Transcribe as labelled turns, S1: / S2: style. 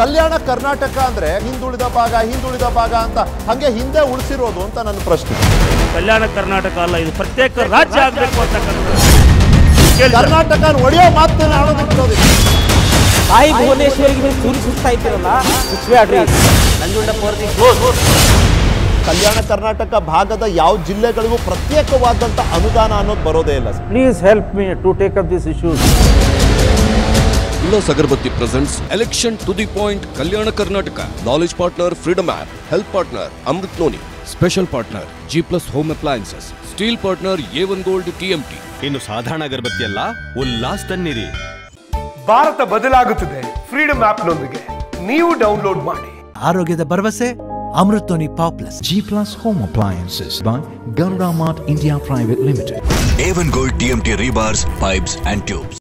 S1: ಕಲ್ಯಾಣ ಕರ್ನಾಟಕ ಅಂದ್ರೆ ಹಿಂದುಳಿದ ಭಾಗ ಹಿಂದುಳಿದ ಭಾಗ ಅಂತ ಹಂಗೆ ಹಿಂದೆ ಉಳಿಸಿರೋದು ಅಂತ ನನ್ನ ಪ್ರಶ್ನೆ
S2: ಕಲ್ಯಾಣ ಕರ್ನಾಟಕ ಅಲ್ಲ ಇದು ಪ್ರತ್ಯೇಕ ರಾಜ್ಯ ಆಗಬೇಕು ಅಂತಕ್ಕಂಥದ್ದು ಕೇಳ್ತಾರೆ.
S1: ಕರ್ನಾಟಕ ಒಡೆಯೋ ಮಾತನ್ನ ಆಡೋದಕ್ಕೆ ಬಿಡೋದಿಲ್ಲ
S3: ತಾಯಿ ಭುವನೇಶ್ವರಿಗೆ ನೀವು ಸೂರಿ ಸುತ್ತಾ ಇದ್ದೀರಲ್ಲ ಮುಚ್ಚಬೇಡ್ರಿ ನಂಜುಂಡಪ್ಪ ಅವ್ರದ್ದು ಕ್ಲೋಸ್
S1: ಕಲ್ಯಾಣ ಕರ್ನಾಟಕ ಭಾಗದ ಯಾವ ಜಿಲ್ಲೆಗಳಿಗೂ ಪ್ರತ್ಯೇಕವಾದಂತ ಅನುದಾನ ಅನ್ನೋದು ಬರೋದೇ ಇಲ್ಲ sir
S3: please help me to take up this issues
S4: Ullas Agarbatti presents Election to the Point Kalyana Karnataka. Knowledge partner Freedom App. Health partner Amrit Noni. Special partner G Plus Home Appliances. Steel partner A1 Gold TMT.
S5: ಇನ್ನು ಸಾಧಾರಣ ಅಗರಬತ್ತಿ ಅಲ್ಲ ಉಲ್ಲಾಸ್ ತನ್ನಿರಿ
S6: ಭಾರತ ಬದಲಾಗುತ್ತದೆ freedom ಆಪ್ನೊಂದಿಗೆ ನೀವು download ಮಾಡಿ
S7: ಆರೋಗ್ಯದ ಭರವಸೆ ಅಮೃತೋನಿ ಪಾಪ್ಲಸ್
S8: G Plus Home Appliances by Garuda Mart India Private Limited.
S9: A1 Gold TMT rebars, pipes and tubes.